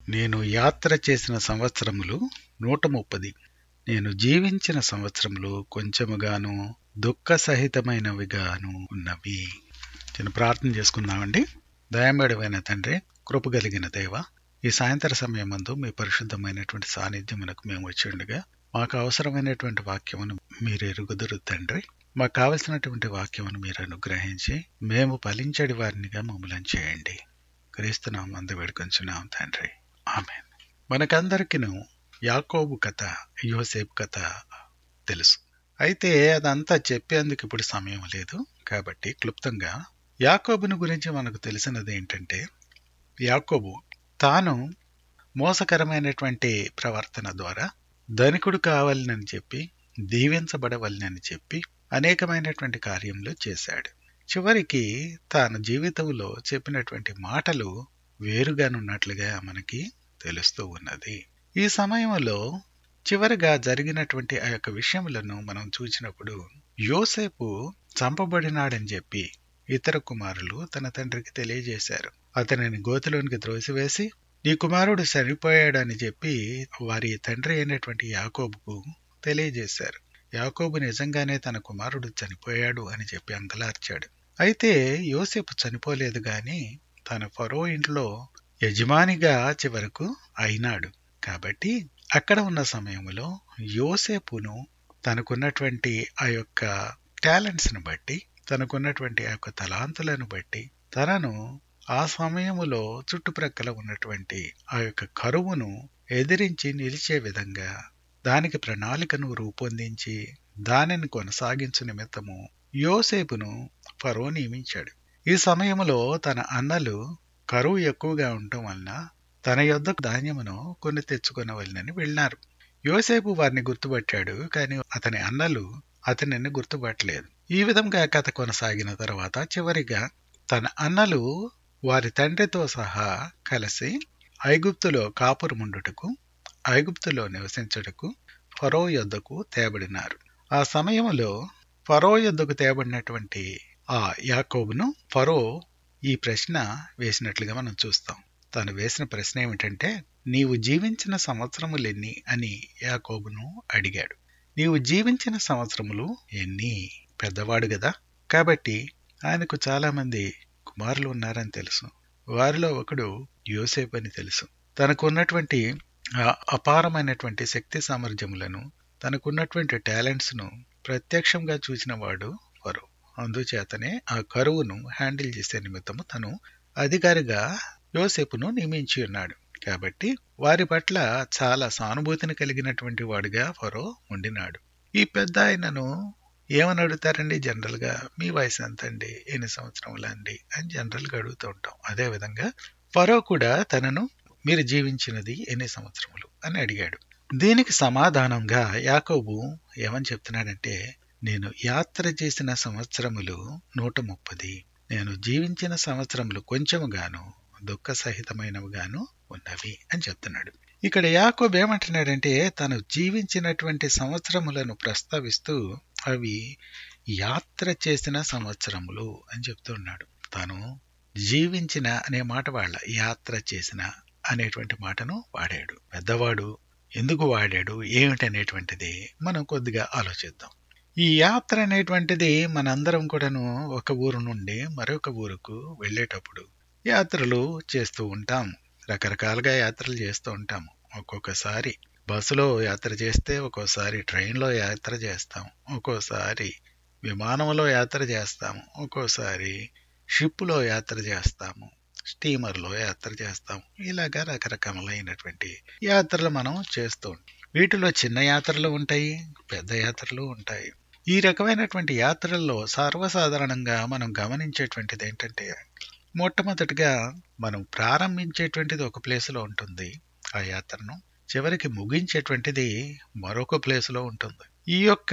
నేను యాత్ర చేసిన సంవత్సరములు నూట ముప్పది నేను జీవించిన సంవత్సరములు కొంచెముగాను దుఃఖ సహితమైనవిగాను ఉన్నవి నేను ప్రార్థన చేసుకుందామండి దయామేడమైన తండ్రి కృప కలిగిన దేవ ఈ సాయంత్ర సమయమందు మీ పరిశుద్ధమైనటువంటి సాన్నిధ్యమునకు మేము వచ్చిండగా మాకు అవసరమైనటువంటి వాక్యమును మీరు ఎరుగుదురు తండ్రి మాకు కావలసినటువంటి వాక్యమును మీరు అనుగ్రహించి మేము ఫలించడి వారినిగా మమ్మల్ని చేయండి క్రీస్తునాం అందు వేడుకొంచున్నాం తండ్రి ఆమె మనకందరికిను యాకోబు కథ యోసేపు కథ తెలుసు అయితే అదంతా చెప్పేందుకు ఇప్పుడు సమయం లేదు కాబట్టి క్లుప్తంగా యాకోబుని గురించి మనకు తెలిసినది ఏంటంటే యాకోబు తాను మోసకరమైనటువంటి ప్రవర్తన ద్వారా ధనికుడు కావాలని చెప్పి దీవించబడవలనని చెప్పి అనేకమైనటువంటి కార్యములు చేశాడు చివరికి తాను జీవితంలో చెప్పినటువంటి మాటలు వేరుగానున్నట్లుగా మనకి తెలుస్తూ ఉన్నది ఈ సమయంలో చివరిగా జరిగినటువంటి ఆ యొక్క విషయములను మనం చూసినప్పుడు యోసేపు చంపబడినాడని చెప్పి ఇతర కుమారులు తన తండ్రికి తెలియజేశారు అతనిని గోతిలోనికి త్రోసివేసి నీ కుమారుడు చనిపోయాడని చెప్పి వారి తండ్రి అయినటువంటి యాకోబుకు తెలియజేశారు యాకోబు నిజంగానే తన కుమారుడు చనిపోయాడు అని చెప్పి అంగలార్చాడు అయితే యోసేపు చనిపోలేదు గాని తన ఫరో ఇంట్లో యజమానిగా చివరకు అయినాడు కాబట్టి అక్కడ ఉన్న సమయంలో యోసేపును తనకున్నటువంటి ఆ యొక్క టాలెంట్స్ను బట్టి తనకున్నటువంటి ఆ యొక్క తలాంతులను బట్టి తనను ఆ సమయములో చుట్టుప్రక్కల ఉన్నటువంటి ఆ యొక్క కరువును ఎదిరించి నిలిచే విధంగా దానికి ప్రణాళికను రూపొందించి దానిని కొనసాగించు నిమిత్తము యోసేపును ఫరో నియమించాడు ఈ సమయంలో తన అన్నలు కరువు ఎక్కువగా ఉండటం వలన తన యొద్ద ధాన్యమును కొని తెచ్చుకొనవలనని వెళ్ళినారు యోసేపు వారిని గుర్తుపట్టాడు కానీ అతని అన్నలు అతనిని గుర్తుపట్టలేదు ఈ విధంగా కథ కొనసాగిన తర్వాత చివరిగా తన అన్నలు వారి తండ్రితో సహా కలిసి ఐగుప్తులో కాపురముండుటకు ఐగుప్తులో నివసించుటకు ఫరో యొద్దకు తేబడినారు ఆ సమయంలో ఫరో యొద్దకు తేబడినటువంటి ఆ యాకోబును ఫరో ఈ ప్రశ్న వేసినట్లుగా మనం చూస్తాం తాను వేసిన ప్రశ్న ఏమిటంటే నీవు జీవించిన సంవత్సరములెన్ని అని యాకోబును అడిగాడు నీవు జీవించిన సంవత్సరములు ఎన్ని పెద్దవాడు కదా కాబట్టి ఆయనకు చాలా మంది కుమారులు ఉన్నారని తెలుసు వారిలో ఒకడు యోసేపు అని తెలుసు తనకున్నటువంటి అపారమైనటువంటి శక్తి సామర్థ్యములను తనకున్నటువంటి టాలెంట్స్ ను ప్రత్యక్షంగా చూసిన వాడు ఫరో అందుచేతనే ఆ కరువును హ్యాండిల్ చేసే నిమిత్తము తను అధికారిగా యోసేపును నియమించి ఉన్నాడు కాబట్టి వారి పట్ల చాలా సానుభూతిని కలిగినటువంటి వాడిగా ఫరో ఉండినాడు ఈ పెద్ద ఆయనను ఏమని అడుగుతారండి జనరల్ గా మీ వయసు ఎంత అండి ఎన్ని సంవత్సరములు అండి అని జనరల్ గా అడుగుతూ ఉంటాం అదే విధంగా ఫరో కూడా తనను మీరు జీవించినది ఎన్ని సంవత్సరములు అని అడిగాడు దీనికి సమాధానంగా యాకోబు ఏమని చెప్తున్నాడంటే నేను యాత్ర చేసిన సంవత్సరములు నూట ముప్పది నేను జీవించిన సంవత్సరములు కొంచెముగాను దుఃఖ సహితమైనవిగాను ఉన్నవి అని చెప్తున్నాడు ఇక్కడ యాకోబ్ ఏమంటున్నాడంటే తను జీవించినటువంటి సంవత్సరములను ప్రస్తావిస్తూ అవి యాత్ర చేసిన సంవత్సరములు అని చెప్తున్నాడు తాను జీవించిన అనే మాట వాళ్ళ యాత్ర చేసిన అనేటువంటి మాటను వాడాడు పెద్దవాడు ఎందుకు వాడాడు ఏమిటనేటువంటిది మనం కొద్దిగా ఆలోచిద్దాం ఈ యాత్ర అనేటువంటిది మనందరం కూడాను ఒక ఊరు నుండి మరొక ఊరుకు వెళ్ళేటప్పుడు యాత్రలు చేస్తూ ఉంటాం రకరకాలుగా యాత్రలు చేస్తూ ఉంటాము ఒక్కొక్కసారి బస్సులో యాత్ర చేస్తే ఒక్కోసారి ట్రైన్లో యాత్ర చేస్తాం ఒక్కోసారి విమానంలో యాత్ర చేస్తాము ఒక్కోసారి షిప్లో యాత్ర చేస్తాము స్టీమర్లో యాత్ర చేస్తాము ఇలాగా రకరకాలైనటువంటి యాత్రలు మనం చేస్తూ ఉంటాం వీటిలో చిన్న యాత్రలు ఉంటాయి పెద్ద యాత్రలు ఉంటాయి ఈ రకమైనటువంటి యాత్రల్లో సర్వసాధారణంగా మనం గమనించేటువంటిది ఏంటంటే మొట్టమొదటిగా మనం ప్రారంభించేటువంటిది ఒక ప్లేస్లో ఉంటుంది ఆ యాత్రను చివరికి ముగించేటువంటిది మరొక ప్లేస్లో ఉంటుంది ఈ యొక్క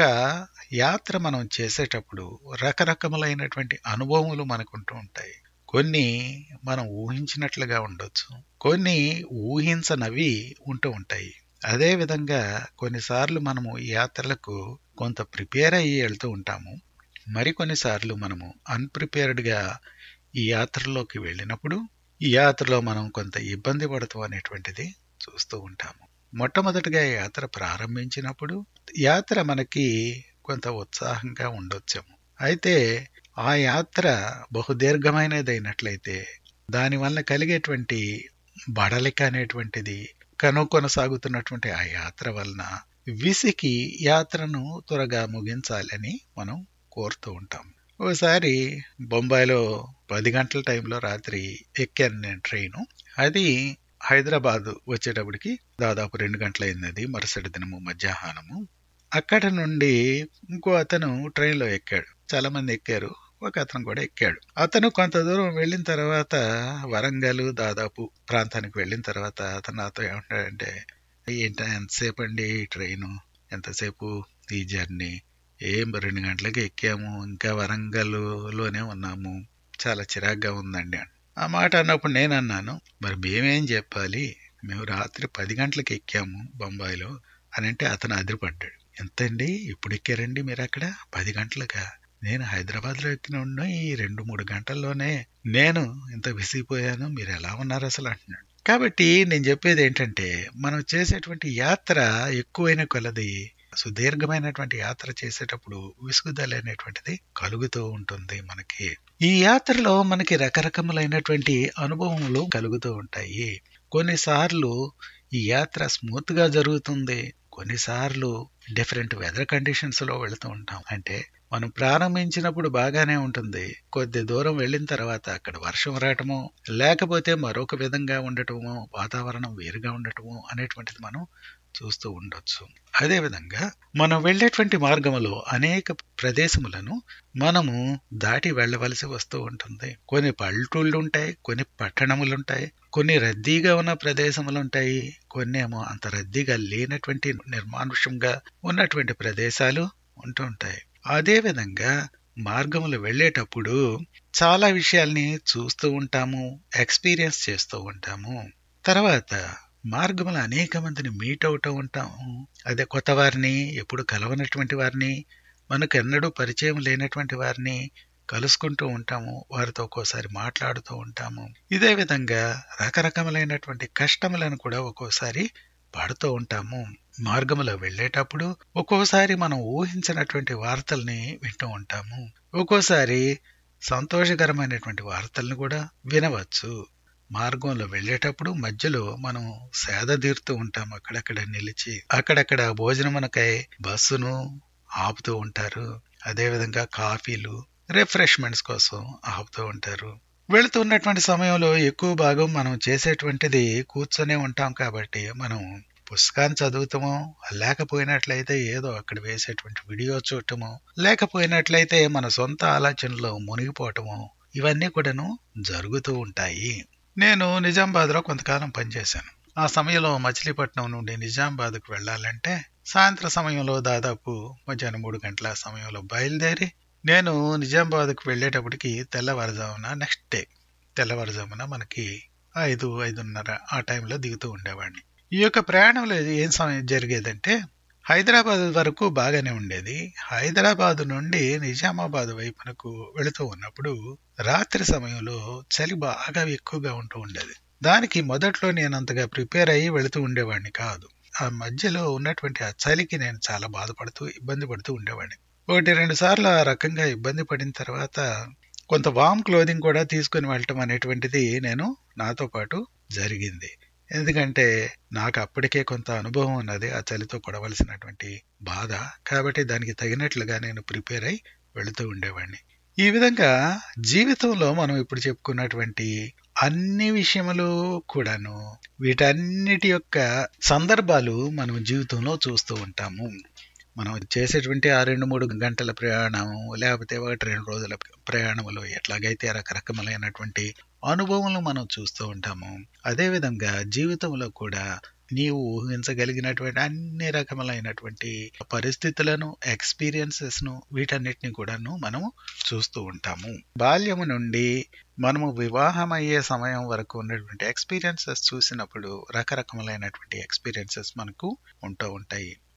యాత్ర మనం చేసేటప్పుడు రకరకములైనటువంటి అనుభవములు మనకుంటూ ఉంటాయి కొన్ని మనం ఊహించినట్లుగా ఉండొచ్చు కొన్ని ఊహించనవి ఉంటూ ఉంటాయి అదే విధంగా కొన్నిసార్లు మనము ఈ యాత్రలకు కొంత ప్రిపేర్ అయ్యి వెళ్తూ ఉంటాము మరికొన్నిసార్లు మనము అన్ప్రిపేర్డ్గా ఈ యాత్రలోకి వెళ్ళినప్పుడు ఈ యాత్రలో మనం కొంత ఇబ్బంది పడతాం అనేటువంటిది చూస్తూ ఉంటాము మొట్టమొదటిగా ఈ యాత్ర ప్రారంభించినప్పుడు యాత్ర మనకి కొంత ఉత్సాహంగా ఉండొచ్చాము అయితే ఆ యాత్ర బహుదీర్ఘమైనది అయినట్లయితే దానివల్ల కలిగేటువంటి బడలిక అనేటువంటిది కను కొనసాగుతున్నటువంటి ఆ యాత్ర వలన విసికి యాత్రను త్వరగా ముగించాలని మనం కోరుతూ ఉంటాం ఒకసారి బొంబాయిలో పది గంటల టైంలో రాత్రి ఎక్కాను నేను ట్రైను అది హైదరాబాద్ వచ్చేటప్పటికి దాదాపు రెండు గంటలైంది అది మరుసటి దినము మధ్యాహ్నము అక్కడ నుండి ఇంకో అతను ట్రైన్లో ఎక్కాడు చాలా మంది ఎక్కారు ఒక అతను కూడా ఎక్కాడు అతను కొంత దూరం వెళ్ళిన తర్వాత వరంగల్ దాదాపు ప్రాంతానికి వెళ్ళిన తర్వాత అతను నాతో ఏమంటాడంటే ఏంట ఎంతసేపు అండి ఈ ట్రైను ఎంతసేపు ఈ జర్నీ ఏం రెండు గంటలకి ఎక్కాము ఇంకా వరంగల్లోనే ఉన్నాము చాలా చిరాగ్గా ఉందండి ఆ మాట అన్నప్పుడు నేను అన్నాను మరి మేమేం చెప్పాలి మేము రాత్రి పది గంటలకు ఎక్కాము బొంబాయిలో అని అంటే అతను అదిరిపడ్డాడు ఎంతండి ఇప్పుడు ఎక్కారండి మీరు అక్కడ పది గంటలకా నేను హైదరాబాద్లో ఎక్కిన ఉన్న ఈ రెండు మూడు గంటల్లోనే నేను ఇంత విసిగిపోయాను మీరు ఎలా ఉన్నారు అసలు అంటున్నాడు కాబట్టి నేను చెప్పేది ఏంటంటే మనం చేసేటువంటి యాత్ర ఎక్కువైన కొలది సుదీర్ఘమైనటువంటి యాత్ర చేసేటప్పుడు విసుగుదల అనేటువంటిది కలుగుతూ ఉంటుంది మనకి ఈ యాత్రలో మనకి రకరకములైనటువంటి అనుభవములు కలుగుతూ ఉంటాయి కొన్నిసార్లు ఈ యాత్ర స్మూత్ గా జరుగుతుంది కొన్నిసార్లు డిఫరెంట్ వెదర్ కండిషన్స్ లో వెళుతూ ఉంటాం అంటే మనం ప్రారంభించినప్పుడు బాగానే ఉంటుంది కొద్ది దూరం వెళ్ళిన తర్వాత అక్కడ వర్షం రావటము లేకపోతే మరొక విధంగా ఉండటము వాతావరణం వేరుగా ఉండటము అనేటువంటిది మనం చూస్తూ ఉండొచ్చు అదేవిధంగా మనం వెళ్ళేటువంటి మార్గములో అనేక ప్రదేశములను మనము దాటి వెళ్ళవలసి వస్తూ ఉంటుంది కొన్ని పల్లెటూళ్ళు ఉంటాయి కొన్ని పట్టణములు ఉంటాయి కొన్ని రద్దీగా ఉన్న ప్రదేశములు ఉంటాయి కొన్ని ఏమో అంత రద్దీగా లేనటువంటి నిర్మానుష్యంగా ఉన్నటువంటి ప్రదేశాలు ఉంటూ ఉంటాయి అదే విధంగా మార్గములు వెళ్ళేటప్పుడు చాలా విషయాల్ని చూస్తూ ఉంటాము ఎక్స్పీరియన్స్ చేస్తూ ఉంటాము తర్వాత మార్గములు అనేక మందిని మీట్ అవుతూ ఉంటాము అదే కొత్త వారిని ఎప్పుడు కలవనటువంటి వారిని మనకు ఎన్నడూ పరిచయం లేనటువంటి వారిని కలుసుకుంటూ ఉంటాము వారితో ఒక్కోసారి మాట్లాడుతూ ఉంటాము ఇదే విధంగా రకరకములైనటువంటి కష్టములను కూడా ఒక్కోసారి పడుతూ ఉంటాము మార్గములో వెళ్ళేటప్పుడు ఒక్కోసారి మనం ఊహించినటువంటి వార్తల్ని వింటూ ఉంటాము ఒక్కోసారి సంతోషకరమైనటువంటి వార్తల్ని కూడా వినవచ్చు మార్గంలో వెళ్ళేటప్పుడు మధ్యలో మనం సేద తీరుతూ ఉంటాం అక్కడక్కడ నిలిచి అక్కడక్కడ భోజనమునకై బస్సును ఆపుతూ ఉంటారు అదేవిధంగా కాఫీలు రిఫ్రెష్మెంట్స్ కోసం ఆపుతూ ఉంటారు వెళుతున్నటువంటి సమయంలో ఎక్కువ భాగం మనం చేసేటువంటిది కూర్చొనే ఉంటాం కాబట్టి మనం పుస్తకాన్ని చదువుతామో లేకపోయినట్లయితే ఏదో అక్కడ వేసేటువంటి వీడియో చూడటము లేకపోయినట్లయితే మన సొంత ఆలోచనలో మునిగిపోవటము ఇవన్నీ కూడాను జరుగుతూ ఉంటాయి నేను నిజామాబాద్లో కొంతకాలం పనిచేశాను ఆ సమయంలో మచిలీపట్నం నుండి నిజామాబాద్కు వెళ్ళాలంటే సాయంత్రం సమయంలో దాదాపు మధ్యాహ్నం మూడు గంటల సమయంలో బయలుదేరి నేను నిజామాబాద్కు వెళ్ళేటప్పటికి తెల్లవారుజామున నెక్స్ట్ డే తెల్లవారుజామున మనకి ఐదు ఐదున్నర ఆ టైంలో దిగుతూ ఉండేవాడిని ఈ యొక్క ప్రయాణంలో ఏం సమయం జరిగేదంటే హైదరాబాద్ వరకు బాగానే ఉండేది హైదరాబాద్ నుండి నిజామాబాద్ వైపునకు వెళుతూ ఉన్నప్పుడు రాత్రి సమయంలో చలి బాగా ఎక్కువగా ఉంటూ ఉండేది దానికి మొదట్లో నేను అంతగా ప్రిపేర్ అయ్యి వెళుతూ ఉండేవాడిని కాదు ఆ మధ్యలో ఉన్నటువంటి ఆ చలికి నేను చాలా బాధపడుతూ ఇబ్బంది పడుతూ ఉండేవాడిని ఒకటి రెండు సార్లు ఆ రకంగా ఇబ్బంది పడిన తర్వాత కొంత వామ్ క్లోదింగ్ కూడా తీసుకుని వెళ్ళటం అనేటువంటిది నేను నాతో పాటు జరిగింది ఎందుకంటే నాకు అప్పటికే కొంత అనుభవం ఉన్నది ఆ చలితో పడవలసినటువంటి బాధ కాబట్టి దానికి తగినట్లుగా నేను ప్రిపేర్ అయి వెళుతూ ఉండేవాడిని ఈ విధంగా జీవితంలో మనం ఇప్పుడు చెప్పుకున్నటువంటి అన్ని విషయములు కూడాను వీటన్నిటి యొక్క సందర్భాలు మనం జీవితంలో చూస్తూ ఉంటాము మనం చేసేటువంటి ఆ రెండు మూడు గంటల ప్రయాణం లేకపోతే ఒకటి రెండు రోజుల ప్రయాణములు ఎట్లాగైతే రకరకములైనటువంటి అనుభవములు మనం చూస్తూ ఉంటాము అదేవిధంగా జీవితంలో కూడా నీవు ఊహించగలిగినటువంటి అన్ని రకములైనటువంటి పరిస్థితులను ఎక్స్పీరియన్సెస్ ను వీటన్నిటిని కూడాను మనము చూస్తూ ఉంటాము బాల్యము నుండి మనము వివాహం అయ్యే సమయం వరకు ఉన్నటువంటి ఎక్స్పీరియన్సెస్ చూసినప్పుడు రకరకములైనటువంటి ఎక్స్పీరియన్సెస్ మనకు ఉంటూ ఉంటాయి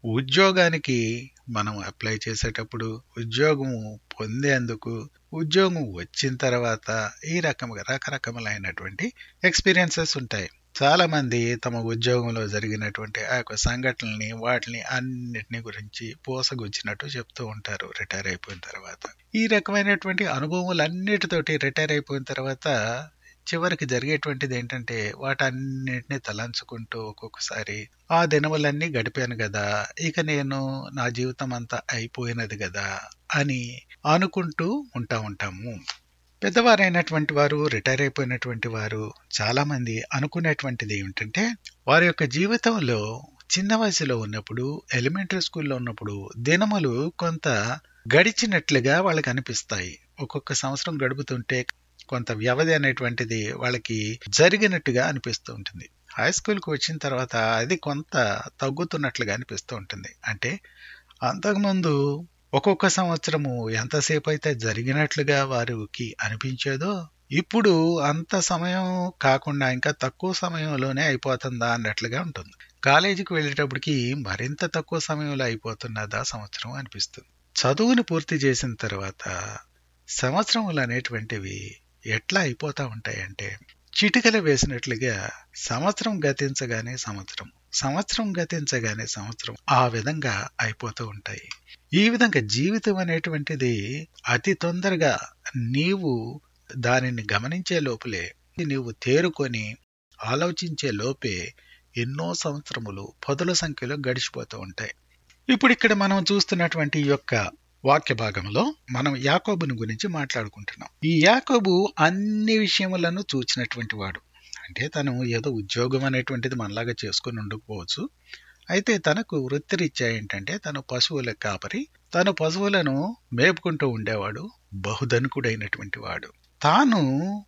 ఉద్యోగానికి మనం అప్లై చేసేటప్పుడు ఉద్యోగం పొందేందుకు ఉద్యోగం వచ్చిన తర్వాత ఈ రకముగా రకరకములైనటువంటి ఎక్స్పీరియన్సెస్ ఉంటాయి చాలా మంది తమ ఉద్యోగంలో జరిగినటువంటి ఆ యొక్క సంఘటనల్ని వాటిని అన్నిటిని గురించి పోసగుచ్చినట్టు చెప్తూ ఉంటారు రిటైర్ అయిపోయిన తర్వాత ఈ రకమైనటువంటి అనుభవములన్నిటితోటి రిటైర్ అయిపోయిన తర్వాత చివరికి జరిగేటువంటిది ఏంటంటే వాటన్నిటిని తలంచుకుంటూ ఒక్కొక్కసారి ఆ దినములన్నీ గడిపాను కదా ఇక నేను నా జీవితం అంతా అయిపోయినది కదా అని అనుకుంటూ ఉంటా ఉంటాము పెద్దవారైనటువంటి వారు రిటైర్ అయిపోయినటువంటి వారు చాలా మంది అనుకునేటువంటిది ఏమిటంటే వారి యొక్క జీవితంలో చిన్న వయసులో ఉన్నప్పుడు ఎలిమెంటరీ స్కూల్లో ఉన్నప్పుడు దినములు కొంత గడిచినట్లుగా వాళ్ళకి అనిపిస్తాయి ఒక్కొక్క సంవత్సరం గడుపుతుంటే కొంత వ్యవధి అనేటువంటిది వాళ్ళకి జరిగినట్టుగా అనిపిస్తూ ఉంటుంది హై స్కూల్కి వచ్చిన తర్వాత అది కొంత తగ్గుతున్నట్లుగా అనిపిస్తూ ఉంటుంది అంటే అంతకుముందు ఒక్కొక్క సంవత్సరము ఎంతసేపు అయితే జరిగినట్లుగా వారికి అనిపించేదో ఇప్పుడు అంత సమయం కాకుండా ఇంకా తక్కువ సమయంలోనే అయిపోతుందా అన్నట్లుగా ఉంటుంది కాలేజీకి వెళ్ళేటప్పటికి మరింత తక్కువ సమయంలో అయిపోతున్నదా సంవత్సరం అనిపిస్తుంది చదువుని పూర్తి చేసిన తర్వాత సంవత్సరములు అనేటువంటివి ఎట్లా అయిపోతా ఉంటాయంటే చిటికలు వేసినట్లుగా సంవత్సరం గతించగానే సంవత్సరం సంవత్సరం గతించగానే సంవత్సరం ఆ విధంగా అయిపోతూ ఉంటాయి ఈ విధంగా జీవితం అనేటువంటిది అతి తొందరగా నీవు దానిని గమనించే లోపలే నీవు తేరుకొని ఆలోచించే లోపే ఎన్నో సంవత్సరములు పదుల సంఖ్యలో గడిచిపోతూ ఉంటాయి ఇప్పుడు ఇక్కడ మనం చూస్తున్నటువంటి ఈ యొక్క వాక్య భాగంలో మనం యాకోబుని గురించి మాట్లాడుకుంటున్నాం ఈ యాకోబు అన్ని విషయములను చూచినటువంటి వాడు అంటే తను ఏదో ఉద్యోగం అనేటువంటిది మనలాగా చేసుకుని ఉండకపోవచ్చు అయితే తనకు వృత్తిరీత్యా ఏంటంటే తను పశువుల కాపరి తను పశువులను మేపుకుంటూ ఉండేవాడు బహుధనుకుడైనటువంటి వాడు తాను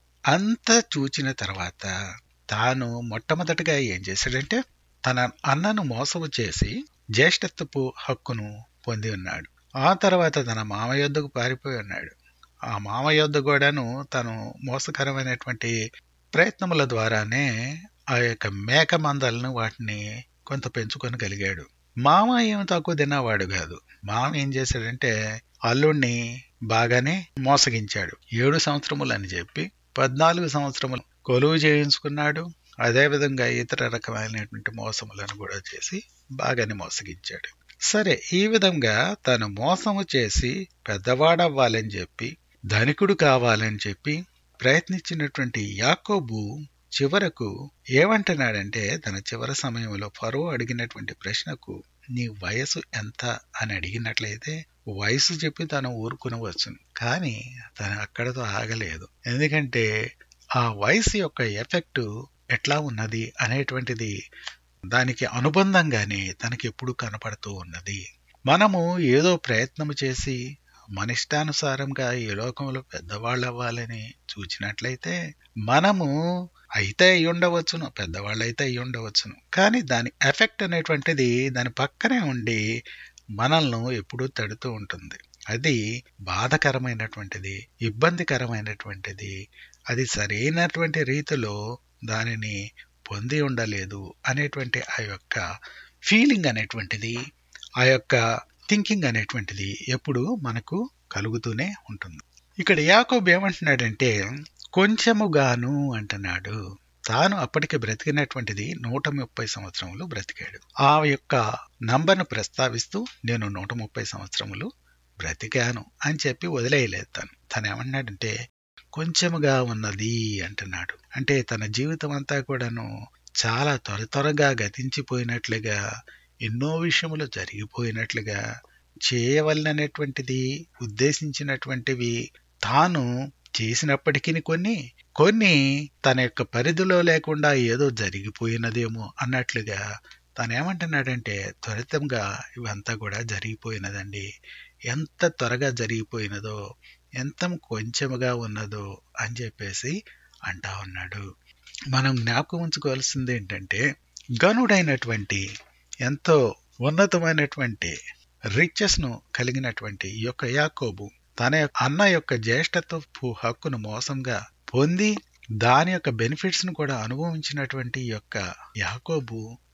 అంత చూచిన తర్వాత తాను మొట్టమొదటిగా ఏం చేశాడంటే తన అన్నను మోసము చేసి జ్యేష్ఠత్వపు హక్కును పొంది ఉన్నాడు ఆ తర్వాత తన మామ యొద్దకు పారిపోయి ఉన్నాడు ఆ మామ యొద్ద కూడాను తను మోసకరమైనటువంటి ప్రయత్నముల ద్వారానే ఆ యొక్క మేక మందలను వాటిని కొంత పెంచుకొని కలిగాడు మామ ఏం తక్కువ తిన్నవాడు కాదు మామ ఏం చేశాడంటే అల్లుణ్ణి బాగానే మోసగించాడు ఏడు సంవత్సరములు అని చెప్పి పద్నాలుగు సంవత్సరములు కొలువు చేయించుకున్నాడు అదేవిధంగా ఇతర రకమైనటువంటి మోసములను కూడా చేసి బాగానే మోసగించాడు సరే ఈ విధంగా తను మోసము చేసి పెద్దవాడవ్వాలని చెప్పి ధనికుడు కావాలని చెప్పి ప్రయత్నించినటువంటి యాకోబు చివరకు ఏమంటున్నాడంటే తన చివరి సమయంలో ఫరో అడిగినటువంటి ప్రశ్నకు నీ వయసు ఎంత అని అడిగినట్లయితే వయసు చెప్పి తను ఊరుకునవచ్చును కానీ తను అక్కడతో ఆగలేదు ఎందుకంటే ఆ వయసు యొక్క ఎఫెక్ట్ ఎట్లా ఉన్నది అనేటువంటిది దానికి అనుబంధంగానే తనకి ఎప్పుడు కనపడుతూ ఉన్నది మనము ఏదో ప్రయత్నము చేసి మన ఇష్టానుసారంగా ఈ లోకంలో పెద్దవాళ్ళు అవ్వాలని చూచినట్లయితే మనము అయితే అయి ఉండవచ్చును పెద్దవాళ్ళు అయితే అయి ఉండవచ్చును కానీ దాని ఎఫెక్ట్ అనేటువంటిది దాని పక్కనే ఉండి మనల్ని ఎప్పుడూ తడుతూ ఉంటుంది అది బాధకరమైనటువంటిది ఇబ్బందికరమైనటువంటిది అది సరైనటువంటి రీతిలో దానిని పొంది ఉండలేదు అనేటువంటి ఆ యొక్క ఫీలింగ్ అనేటువంటిది ఆ యొక్క థింకింగ్ అనేటువంటిది ఎప్పుడు మనకు కలుగుతూనే ఉంటుంది ఇక్కడ యాకోబ్ ఏమంటున్నాడంటే కొంచెముగాను అంటున్నాడు తాను అప్పటికి బ్రతికినటువంటిది నూట ముప్పై సంవత్సరములు బ్రతికాడు ఆ యొక్క నంబర్ను ప్రస్తావిస్తూ నేను నూట ముప్పై సంవత్సరములు బ్రతికాను అని చెప్పి వదిలేయలేదు తను తను ఏమన్నాడంటే కొంచెముగా ఉన్నది అంటున్నాడు అంటే తన జీవితం అంతా కూడాను చాలా త్వర త్వరగా గతించిపోయినట్లుగా ఎన్నో విషయములు జరిగిపోయినట్లుగా చేయవలననేటువంటిది ఉద్దేశించినటువంటివి తాను చేసినప్పటికీ కొన్ని కొన్ని తన యొక్క పరిధిలో లేకుండా ఏదో జరిగిపోయినదేమో అన్నట్లుగా తను ఏమంటున్నాడంటే త్వరితంగా ఇవంతా కూడా జరిగిపోయినదండి ఎంత త్వరగా జరిగిపోయినదో ఎంత కొంచెముగా ఉన్నదో అని చెప్పేసి అంటా ఉన్నాడు మనం జ్ఞాపకం ఉంచుకోవాల్సింది ఏంటంటే గనుడైనటువంటి ఎంతో ఉన్నతమైనటువంటి రిచెస్ ను కలిగినటువంటి ఈ యొక్క యాకోబు తన అన్న యొక్క జ్యేష్ఠత్వపు హక్కును మోసంగా పొంది దాని యొక్క బెనిఫిట్స్ ను కూడా అనుభవించినటువంటి ఈ యొక్క యాకోబు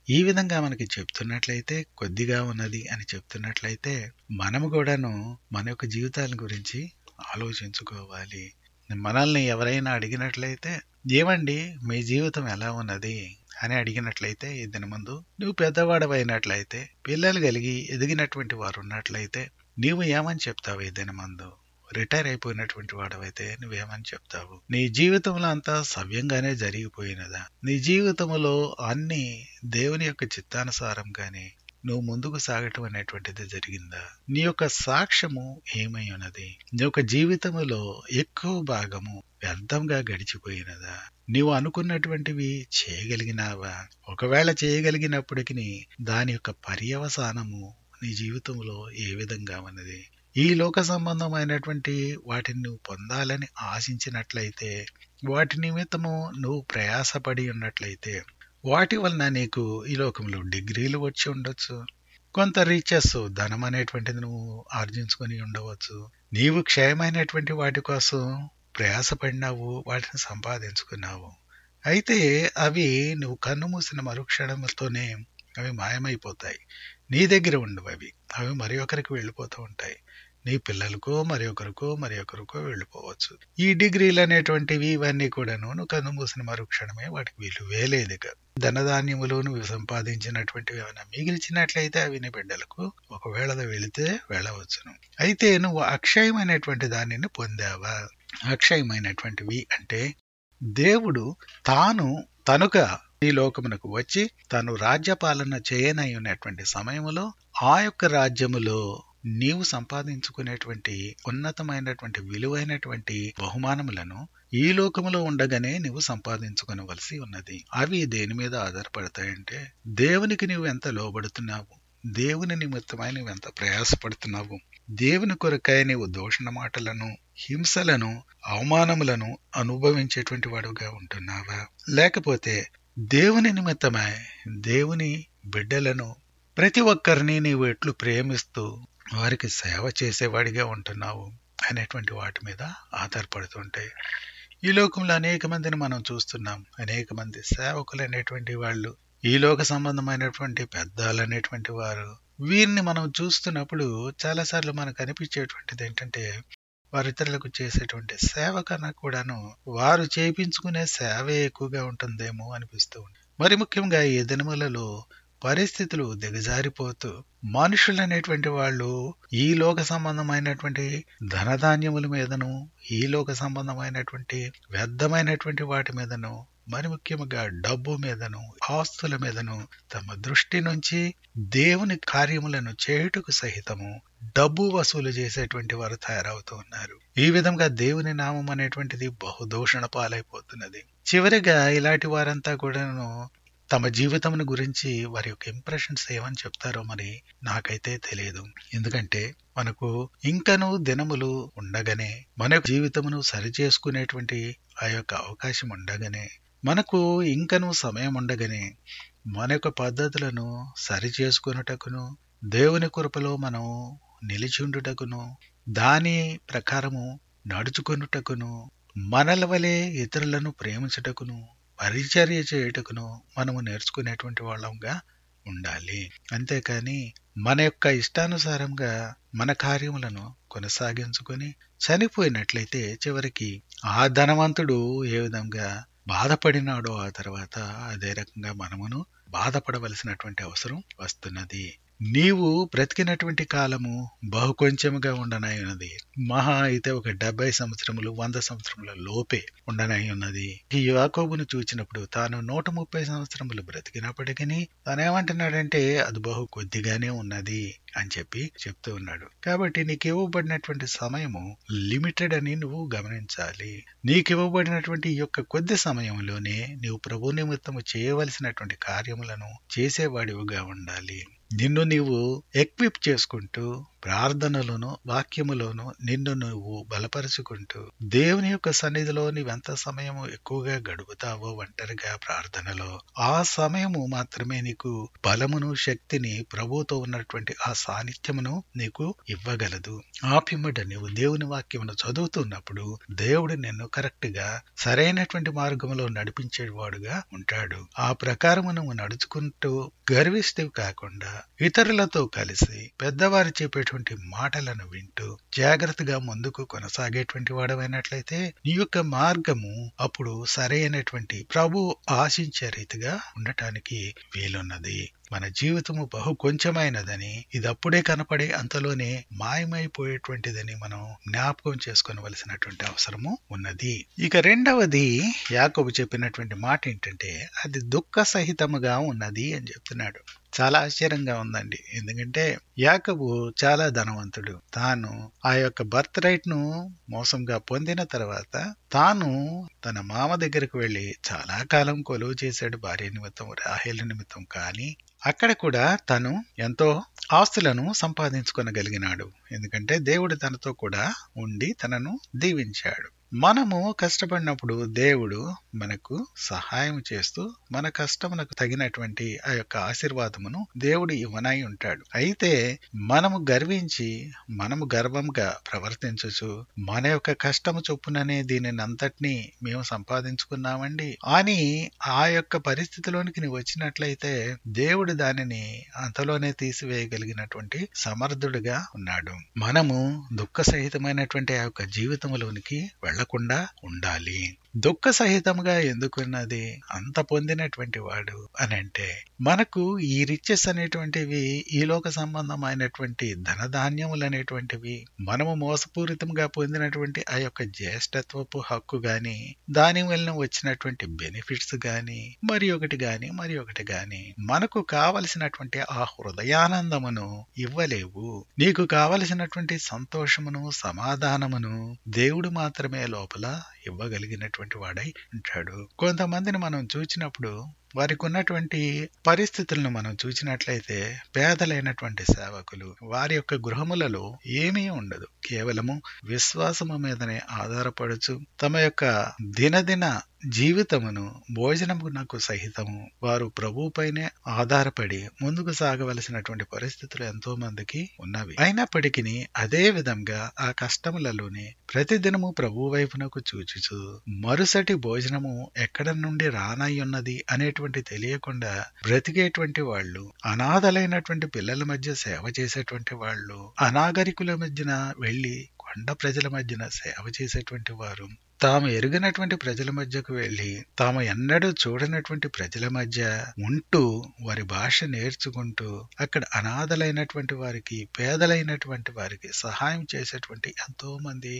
ఈ విధంగా మనకి చెప్తున్నట్లయితే కొద్దిగా ఉన్నది అని చెప్తున్నట్లయితే మనము కూడాను మన యొక్క జీవితాల గురించి ఆలోచించుకోవాలి మనల్ని ఎవరైనా అడిగినట్లయితే ఏమండి మీ జీవితం ఎలా ఉన్నది అని అడిగినట్లయితే ఈ ముందు నువ్వు పెద్దవాడవైనట్లయితే పిల్లలు కలిగి ఎదిగినటువంటి వారు ఉన్నట్లయితే నీవు ఏమని చెప్తావు ఏదైనా మందు రిటైర్ అయిపోయినటువంటి వాడవైతే నువ్వేమని చెప్తావు నీ జీవితంలో అంతా సవ్యంగానే జరిగిపోయినదా నీ జీవితంలో అన్ని దేవుని యొక్క చిత్తానుసారంగానే నువ్వు ముందుకు సాగటం అనేటువంటిది జరిగిందా నీ యొక్క సాక్ష్యము ఏమై ఉన్నది నీ యొక్క జీవితములో ఎక్కువ భాగము వ్యర్థంగా గడిచిపోయినదా నీవు అనుకున్నటువంటివి చేయగలిగినావా ఒకవేళ చేయగలిగినప్పటికీ దాని యొక్క పర్యవసానము నీ జీవితంలో ఏ విధంగా ఉన్నది ఈ లోక సంబంధమైనటువంటి వాటిని నువ్వు పొందాలని ఆశించినట్లయితే వాటి నిమిత్తము నువ్వు ప్రయాసపడి ఉన్నట్లయితే వాటి వలన నీకు ఈ లోకంలో డిగ్రీలు వచ్చి ఉండొచ్చు కొంత రీచెస్ ధనం అనేటువంటిది నువ్వు ఆర్జించుకొని ఉండవచ్చు నీవు క్షయమైనటువంటి వాటి కోసం ప్రయాసపడినావు వాటిని సంపాదించుకున్నావు అయితే అవి నువ్వు కన్ను మూసిన మరుక్షణములతోనే అవి మాయమైపోతాయి నీ దగ్గర ఉండవు అవి అవి మరి ఒకరికి వెళ్ళిపోతూ ఉంటాయి నీ పిల్లలకో మరి ఒకరికో మరి ఒకరికో వెళ్ళిపోవచ్చు ఈ డిగ్రీలు అనేటువంటివి ఇవన్నీ కూడాను నువ్వు కన్ను మూసిన మరుక్షణమే వాటికి విలువే లేదు ఇక ధనధాన్యములు నువ్వు సంపాదించినటువంటివి ఏమైనా మిగిల్చినట్లయితే అవి నీ బిడ్డలకు ఒకవేళ అది వెళితే వెళ్ళవచ్చును అయితే నువ్వు అక్షయమైనటువంటి దానిని పొందావా అక్షయమైనటువంటివి అంటే దేవుడు తాను తనుగా ఈ లోకమునకు వచ్చి తాను రాజ్యపాలన చేయనై ఉన్నటువంటి సమయములో ఆ యొక్క రాజ్యములో నీవు సంపాదించుకునేటువంటి ఉన్నతమైనటువంటి విలువైనటువంటి బహుమానములను ఈ లోకములో ఉండగానే నీవు సంపాదించుకునవలసి ఉన్నది అవి దేని మీద ఆధారపడతాయంటే దేవునికి నీవు ఎంత లోబడుతున్నావు దేవుని నిమిత్తమై నువ్వు ఎంత ప్రయాసపడుతున్నావు దేవుని కొరకై నీవు దూషణ మాటలను హింసలను అవమానములను అనుభవించేటువంటి వాడుగా ఉంటున్నావా లేకపోతే దేవుని నిమిత్తమై దేవుని బిడ్డలను ప్రతి ఒక్కరిని నీవు ఎట్లు ప్రేమిస్తూ వారికి సేవ చేసేవాడిగా ఉంటున్నావు అనేటువంటి వాటి మీద ఆధారపడుతుంటాయి ఈ లోకంలో అనేక మందిని మనం చూస్తున్నాం అనేక మంది సేవకులు అనేటువంటి వాళ్ళు ఈ లోక సంబంధమైనటువంటి పెద్దలు అనేటువంటి వారు వీరిని మనం చూస్తున్నప్పుడు చాలాసార్లు మనకు అనిపించేటువంటిది ఏంటంటే వారు ఇతరులకు చేసేటువంటి సేవ కన్నా కూడాను వారు చేయించుకునే సేవే ఎక్కువగా ఉంటుందేమో అనిపిస్తూ ఉంది మరి ముఖ్యంగా ఈ దినములలో పరిస్థితులు దిగజారిపోతూ మనుషులు అనేటువంటి వాళ్ళు ఈ లోక సంబంధమైనటువంటి ధనధాన్యముల మీదను ఈ లోక సంబంధమైనటువంటి వ్యర్థమైనటువంటి వాటి మీదను మరి ముఖ్యంగా డబ్బు మీదను ఆస్తుల మీదను తమ దృష్టి నుంచి దేవుని కార్యములను చేయుటకు సహితము డబ్బు వసూలు చేసేటువంటి వారు తయారవుతూ ఉన్నారు ఈ విధంగా దేవుని నామం అనేటువంటిది బహుదూషణ పాలైపోతున్నది చివరిగా ఇలాంటి వారంతా కూడాను తమ జీవితమును గురించి వారి యొక్క ఇంప్రెషన్స్ ఏమని చెప్తారో మరి నాకైతే తెలియదు ఎందుకంటే మనకు ఇంకను దినములు ఉండగానే మన యొక్క జీవితమును సరి చేసుకునేటువంటి ఆ యొక్క అవకాశం ఉండగానే మనకు ఇంకను సమయం ఉండగానే మన యొక్క పద్ధతులను సరి చేసుకున్నటకును దేవుని కృపలో మనం నిలిచిండుటకును దాని ప్రకారము నడుచుకున్నటకును మనల వలె ఇతరులను ప్రేమించుటకును పరిచర్య చేయుటకును మనము నేర్చుకునేటువంటి వాళ్ళంగా ఉండాలి అంతేకాని మన యొక్క ఇష్టానుసారంగా మన కార్యములను కొనసాగించుకొని చనిపోయినట్లయితే చివరికి ఆ ధనవంతుడు ఏ విధంగా బాధపడినాడో ఆ తర్వాత అదే రకంగా మనమును బాధపడవలసినటువంటి అవసరం వస్తున్నది నీవు బ్రతికినటువంటి కాలము బహు కొంచెముగా ఉండనై ఉన్నది మహా అయితే ఒక డెబ్బై సంవత్సరములు వంద సంవత్సరముల లోపే ఉండనై ఉన్నది ఈ యాకోబును చూచినప్పుడు తాను నూట ముప్పై సంవత్సరములు బ్రతికినప్పటికీ తాను ఏమంటున్నాడంటే అది బహు కొద్దిగానే ఉన్నది అని చెప్పి చెప్తూ ఉన్నాడు కాబట్టి నీకు ఇవ్వబడినటువంటి సమయము లిమిటెడ్ అని నువ్వు గమనించాలి నీకు ఇవ్వబడినటువంటి ఈ యొక్క కొద్ది సమయంలోనే నీవు ప్రభు నిమిత్తము చేయవలసినటువంటి కార్యములను చేసేవాడివిగా ఉండాలి నిన్ను నీవు ఎక్విప్ చేసుకుంటూ ప్రార్థనలోను వాక్యములోను నిన్ను నువ్వు బలపరుచుకుంటూ దేవుని యొక్క సన్నిధిలో నీవెంత సమయం ఎక్కువగా గడుపుతావో ఒంటరిగా ప్రార్థనలో ఆ సమయము మాత్రమే నీకు బలమును శక్తిని ప్రభుతో ఉన్నటువంటి ఆ సాన్నిధ్యమును నీకు ఇవ్వగలదు ఆ పిమ్మట నీవు దేవుని వాక్యమును చదువుతున్నప్పుడు దేవుడు నిన్ను కరెక్ట్ గా సరైనటువంటి మార్గంలో నడిపించేవాడుగా ఉంటాడు ఆ ప్రకారము నువ్వు నడుచుకుంటూ గర్విస్తూ కాకుండా ఇతరులతో కలిసి పెద్దవారు చెప్పేటువంటి మాటలను వింటూ జాగ్రత్తగా ముందుకు కొనసాగేటువంటి వాడమైనట్లయితే నీ యొక్క మార్గము అప్పుడు సరైనటువంటి ప్రభు ఆశించే రీతిగా ఉండటానికి వీలున్నది మన జీవితము బహు కొంచెమైనదని ఇది అప్పుడే కనపడే అంతలోనే మాయమైపోయేటువంటిదని మనం జ్ఞాపకం చేసుకోవలసినటువంటి అవసరము ఉన్నది ఇక రెండవది యాకోబు చెప్పినటువంటి మాట ఏంటంటే అది దుఃఖ సహితముగా ఉన్నది అని చెప్తున్నాడు చాలా ఆశ్చర్యంగా ఉందండి ఎందుకంటే యాకబు చాలా ధనవంతుడు తాను ఆ యొక్క బర్త్ రైట్ ను మోసంగా పొందిన తర్వాత తాను తన మామ దగ్గరకు వెళ్లి చాలా కాలం కొలువు చేశాడు భార్య నిమిత్తం రాహేల నిమిత్తం కానీ అక్కడ కూడా తను ఎంతో ఆస్తులను సంపాదించుకొనగలిగినాడు ఎందుకంటే దేవుడు తనతో కూడా ఉండి తనను దీవించాడు మనము కష్టపడినప్పుడు దేవుడు మనకు సహాయం చేస్తూ మన కష్టమునకు తగినటువంటి ఆ యొక్క ఆశీర్వాదమును దేవుడు ఇవ్వనై ఉంటాడు అయితే మనము గర్వించి మనము గర్వంగా ప్రవర్తించచ్చు మన యొక్క కష్టము చొప్పుననే దీనిని అంతటినీ మేము సంపాదించుకున్నామండి అని ఆ యొక్క పరిస్థితిలోనికి నువ్వు వచ్చినట్లయితే దేవుడు దానిని అంతలోనే తీసివేయగలిగినటువంటి సమర్థుడిగా ఉన్నాడు మనము దుఃఖ సహితమైనటువంటి ఆ యొక్క జీవితంలోనికి వెళ్లకుండా ఉండాలి దుఃఖ సహితంగా ఎందుకున్నది అంత పొందినటువంటి వాడు అని అంటే మనకు ఈ రిచెస్ అనేటువంటివి ఈ లోక సంబంధమైనటువంటి ధనధాన్యములు అనేటువంటివి మనము మోసపూరితంగా పొందినటువంటి ఆ యొక్క జ్యేష్ఠత్వపు హక్కు గాని దాని వలన వచ్చినటువంటి బెనిఫిట్స్ గాని మరి ఒకటి గాని మరి ఒకటి గాని మనకు కావలసినటువంటి ఆ హృదయానందమును ఇవ్వలేవు నీకు కావలసినటువంటి సంతోషమును సమాధానమును దేవుడు మాత్రమే లోపల ఇవ్వగలిగినటువంటి వాడై ఉంటాడు కొంతమందిని మనం చూచినప్పుడు వారికి ఉన్నటువంటి పరిస్థితులను మనం చూసినట్లయితే పేదలైనటువంటి సేవకులు వారి యొక్క గృహములలో ఏమీ ఉండదు కేవలము విశ్వాసము మీదనే ఆధారపడుచు తమ యొక్క దినదిన జీవితమును భోజనమునకు సహితము వారు ప్రభుపైనే ఆధారపడి ముందుకు సాగవలసినటువంటి పరిస్థితులు ఎంతో మందికి ఉన్నవి అయినప్పటికీ అదే విధంగా ఆ కష్టములలోనే ప్రతిదినము ప్రభు వైపునకు చూచుచు మరుసటి భోజనము ఎక్కడ నుండి రానయ్యున్నది అనేటువంటి తెలియకుండా బ్రతికేటువంటి వాళ్ళు అనాథలైనటువంటి పిల్లల మధ్య సేవ చేసేటువంటి వాళ్ళు అనాగరికుల మధ్యన వెళ్లి కొండ ప్రజల మధ్యన సేవ చేసేటువంటి వారు తాము ఎరుగినటువంటి ప్రజల మధ్యకు వెళ్లి తాము ఎన్నడూ చూడనటువంటి ప్రజల మధ్య ఉంటూ వారి భాష నేర్చుకుంటూ అక్కడ అనాథలైనటువంటి వారికి పేదలైనటువంటి వారికి సహాయం చేసేటువంటి ఎంతో మంది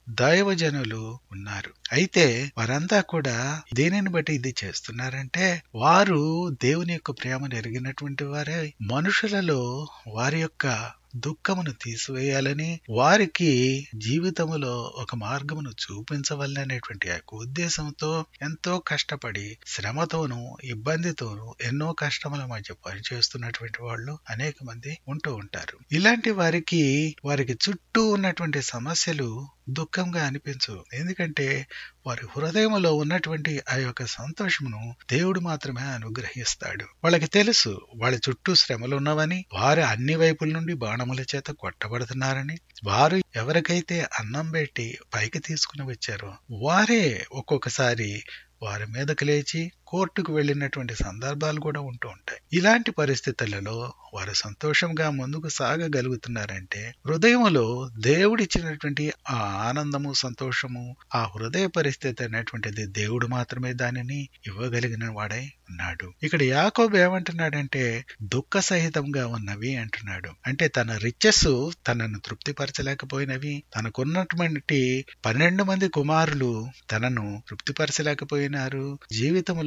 దైవజనులు ఉన్నారు అయితే వారంతా కూడా దేనిని బట్టి ఇది చేస్తున్నారంటే వారు దేవుని యొక్క ప్రేమను ఎరిగినటువంటి వారే మనుషులలో వారి యొక్క దుఃఖమును తీసివేయాలని వారికి జీవితములో ఒక మార్గమును చూపించవలననేటువంటి ఆ ఉద్దేశంతో ఎంతో కష్టపడి శ్రమతోనూ ఇబ్బందితోనూ ఎన్నో కష్టముల మధ్య పనిచేస్తున్నటువంటి వాళ్ళు అనేక మంది ఉంటూ ఉంటారు ఇలాంటి వారికి వారికి చుట్టూ ఉన్నటువంటి సమస్యలు దుఃఖంగా అనిపించు ఎందుకంటే వారి హృదయంలో ఉన్నటువంటి ఆ యొక్క సంతోషమును దేవుడు మాత్రమే అనుగ్రహిస్తాడు వాళ్ళకి తెలుసు వాళ్ళ చుట్టూ శ్రమలు ఉన్నవని వారు అన్ని వైపుల నుండి బాణముల చేత కొట్టబడుతున్నారని వారు ఎవరికైతే అన్నం పెట్టి పైకి తీసుకుని వచ్చారో వారే ఒక్కొక్కసారి వారి మీదకి లేచి కోర్టుకు వెళ్ళినటువంటి సందర్భాలు కూడా ఉంటూ ఉంటాయి ఇలాంటి పరిస్థితులలో వారు సంతోషంగా ముందుకు సాగగలుగుతున్నారంటే హృదయములో దేవుడిచ్చినటువంటి ఆ ఆనందము సంతోషము ఆ హృదయ పరిస్థితి అనేటువంటిది దేవుడు మాత్రమే దానిని ఇవ్వగలిగిన వాడై ఉన్నాడు ఇక్కడ యాకోబు ఏమంటున్నాడంటే దుఃఖ సహితంగా ఉన్నవి అంటున్నాడు అంటే తన రిచెస్ తనను తృప్తిపరచలేకపోయినవి తనకున్నటువంటి పన్నెండు మంది కుమారులు తనను తృప్తిపరచలేకపోయినారు జీవితంలో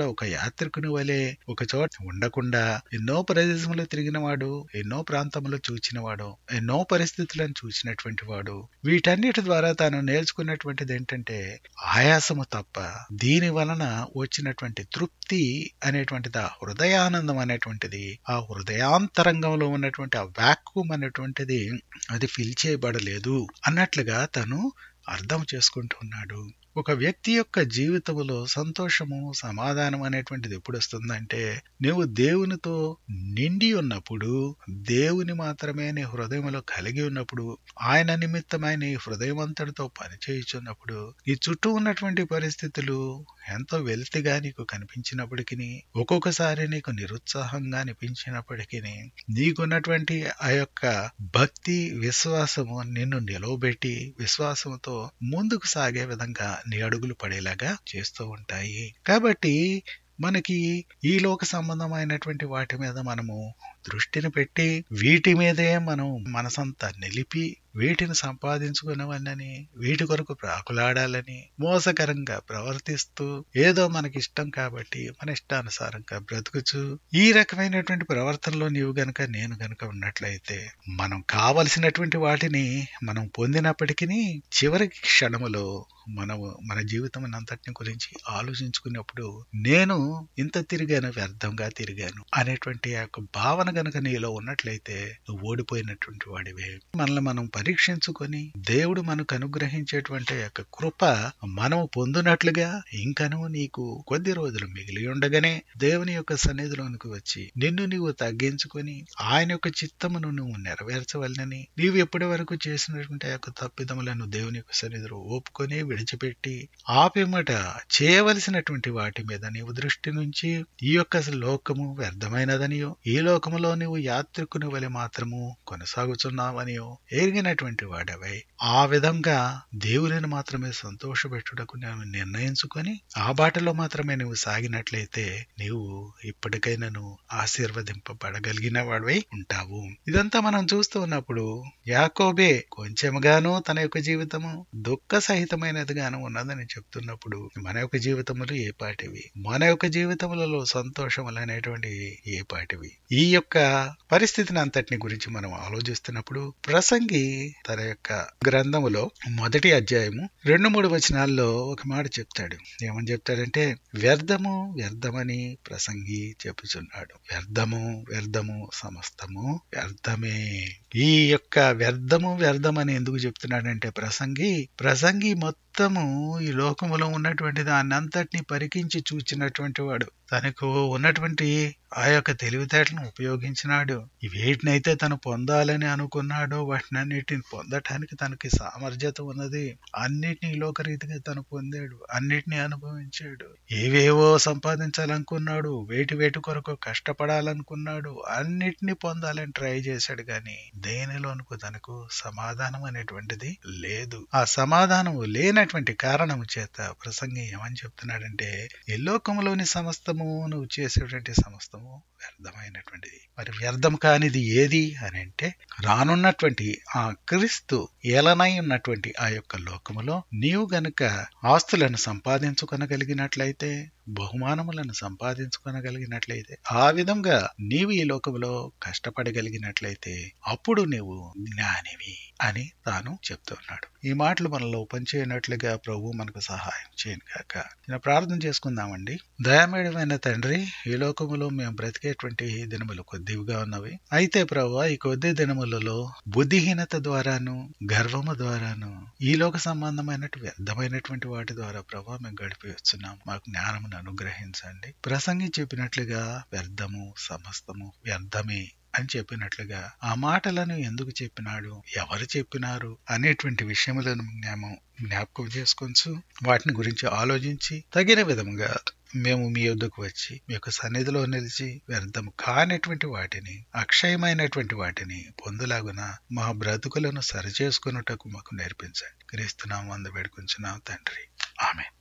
ఒక యాత్రికుని వలె ఒక చోట ఉండకుండా ఎన్నో ప్రదేశములు తిరిగిన వాడు ఎన్నో ప్రాంతములు చూచినవాడు ఎన్నో పరిస్థితులను చూసినటువంటి వాడు వీటన్నిటి ద్వారా తాను నేర్చుకున్నటువంటిది ఏంటంటే ఆయాసము తప్ప దీని వలన వచ్చినటువంటి తృప్తి అనేటువంటిది ఆ హృదయానందం అనేటువంటిది ఆ హృదయాంతరంగంలో ఉన్నటువంటి ఆ వ్యాక్యూమ్ అనేటువంటిది అది ఫిల్ చేయబడలేదు అన్నట్లుగా తను అర్థం చేసుకుంటున్నాడు ఒక వ్యక్తి యొక్క జీవితంలో సంతోషము సమాధానం అనేటువంటిది ఎప్పుడు వస్తుందంటే నువ్వు దేవునితో నిండి ఉన్నప్పుడు దేవుని మాత్రమే నీ హృదయంలో కలిగి ఉన్నప్పుడు ఆయన నిమిత్తమై నీ హృదయం అంతటితో పనిచేయుచున్నప్పుడు నీ చుట్టూ ఉన్నటువంటి పరిస్థితులు ఎంతో వెల్తిగా నీకు కనిపించినప్పటికీ ఒక్కొక్కసారి నీకు నిరుత్సాహంగా అనిపించినప్పటికీ నీకున్నటువంటి ఆ యొక్క భక్తి విశ్వాసము నిన్ను నిలవబెట్టి విశ్వాసముతో ముందుకు సాగే విధంగా నీ అడుగులు పడేలాగా చేస్తూ ఉంటాయి కాబట్టి మనకి ఈ లోక సంబంధమైనటువంటి వాటి మీద మనము దృష్టిని పెట్టి వీటి మీదే మనం మనసంతా నిలిపి వీటిని సంపాదించుకునేవన్నీ వీటి కొరకు ప్రాకులాడాలని మోసకరంగా ప్రవర్తిస్తూ ఏదో మనకి ఇష్టం కాబట్టి మన ఇష్టానుసారంగా బ్రతుకుచు ఈ రకమైనటువంటి ప్రవర్తనలో నీవు గనక నేను గనక ఉన్నట్లయితే మనం కావలసినటువంటి వాటిని మనం పొందినప్పటికీ చివరి క్షణములో మనము మన జీవితం అంతటిని గురించి ఆలోచించుకున్నప్పుడు నేను ఇంత తిరిగాను వ్యర్థంగా తిరిగాను అనేటువంటి ఆ యొక్క భావన గనక నీలో ఉన్నట్లయితే నువ్వు ఓడిపోయినటువంటి వాడివే మనల్ని మనం పరీక్షించుకొని దేవుడు మనకు అనుగ్రహించేటువంటి ఆ యొక్క కృప మనము పొందినట్లుగా ఇంకను నీకు కొద్ది రోజులు మిగిలి ఉండగానే దేవుని యొక్క సన్నిధిలోనికి వచ్చి నిన్ను నీవు తగ్గించుకొని ఆయన యొక్క చిత్తమును నువ్వు నెరవేర్చవలనని నీవు ఎప్పటి వరకు చేసినటువంటి ఆ యొక్క తప్పిదములను దేవుని యొక్క సన్నిధిలో ఒప్పుకొని విడిచిపెట్టి ఆపిమట చేయవలసినటువంటి వాటి మీద నీవు దృష్టి నుంచి ఈ యొక్క లోకము వ్యర్థమైనదనియో ఈ లోకములో నీవు యాత్రికుని వలె మాత్రము కొనసాగుతున్నావనియో ఎరిగినటువంటి వాడవై ఆ విధంగా దేవునిని మాత్రమే సంతోషపెట్టుటకు నేను నిర్ణయించుకొని ఆ బాటలో మాత్రమే నువ్వు సాగినట్లయితే నీవు ఇప్పటికైనాను ఆశీర్వదింపబడగలిగిన వాడివై ఉంటావు ఇదంతా మనం చూస్తూ ఉన్నప్పుడు యాకోబే కొంచెముగాను తన యొక్క జీవితము దుఃఖ సహితమైనదిగాను ఉన్నదని చెప్తున్నప్పుడు మన యొక్క జీవితములు ఏ పాటివి మన యొక్క జీవితములలో సంతోషములు అనేటువంటివి ఏ పాటివి ఈ యొక్క పరిస్థితిని అంతటిని గురించి మనం ఆలోచిస్తున్నప్పుడు ప్రసంగి తన యొక్క గ్రంథములో మొదటి అధ్యాయము రెండు మూడు వచనాల్లో ఒక మాట చెప్తాడు ఏమని చెప్తాడంటే వ్యర్థము వ్యర్థమని ప్రసంగి చెప్పుచున్నాడు వ్యర్థము వ్యర్థము సమస్తము వ్యర్థమే ఈ యొక్క వ్యర్థము వ్యర్థమని ఎందుకు చెప్తున్నాడంటే ప్రసంగి ప్రసంగి మొత్తము ఈ లోకములో ఉన్నటువంటి దాన్ని అంతటిని పరికించి చూచినటువంటి వాడు తనకు ఉన్నటువంటి ఆ యొక్క తెలివితేటలను ఉపయోగించినాడు వేటినైతే తను పొందాలని అనుకున్నాడో వాటినన్నిటిని పొందటానికి తనకి సామర్థ్యత ఉన్నది అన్నిటినీ లోకరీతిగా తను పొందాడు అన్నిటినీ అనుభవించాడు ఏవేవో సంపాదించాలనుకున్నాడు వేటి వేటి కొరకు కష్టపడాలనుకున్నాడు అన్నిటినీ పొందాలని ట్రై చేశాడు కానీ దేనిలోనికి తనకు సమాధానం అనేటువంటిది లేదు ఆ సమాధానం లేనటువంటి కారణం చేత ప్రసంగి ఏమని చెప్తున్నాడంటే ఈ లోకంలోని సమస్తము నువ్వు చేసేటువంటి సమస్తము వ్యర్థమైనటువంటిది మరి వ్యర్థం కానిది ఏది అని అంటే రానున్నటువంటి ఆ క్రీస్తు ఏలనై ఉన్నటువంటి ఆ యొక్క లోకములో నీవు గనుక ఆస్తులను సంపాదించుకొనగలిగినట్లయితే బహుమానములను సంపాదించుకొనగలిగినట్లయితే ఆ విధంగా నీవు ఈ లోకంలో కష్టపడగలిగినట్లయితే అప్పుడు నీవు జ్ఞానివి అని తాను చెప్తున్నాడు ఈ మాటలు మనలో పనిచేయనట్లుగా ప్రభు మనకు సహాయం చేయను కాక నేను ప్రార్థన చేసుకుందామండి దయామేడమైన తండ్రి ఈ లోకములో మేము బ్రతికేటువంటి దినములు కొద్దివిగా ఉన్నవి అయితే ప్రభు ఈ కొద్ది దినములలో బుద్ధిహీనత ద్వారాను గర్వము ద్వారాను ఈ లోక సంబంధమైనటువంటి వ్యర్థమైనటువంటి వాటి ద్వారా ప్రభు మేము గడిపి వస్తున్నాం మాకు జ్ఞానమును అనుగ్రహించండి ప్రసంగి చెప్పినట్లుగా వ్యర్థము సమస్తము వ్యర్థమే అని చెప్పినట్లుగా ఆ మాటలను ఎందుకు చెప్పినాడు ఎవరు చెప్పినారు అనేటువంటి విషయములను మేము జ్ఞాపకం చేసుకొచ్చు వాటిని గురించి ఆలోచించి తగిన విధముగా మేము మీ యొద్దకు వచ్చి మీ యొక్క సన్నిధిలో నిలిచి వ్యర్థం కానటువంటి వాటిని అక్షయమైనటువంటి వాటిని పొందులాగున మా బ్రతుకులను సరిచేసుకున్నటకు మాకు నేర్పించండి క్రీస్తునామం అందు వేడుకుంటున్నాం తండ్రి ఆమె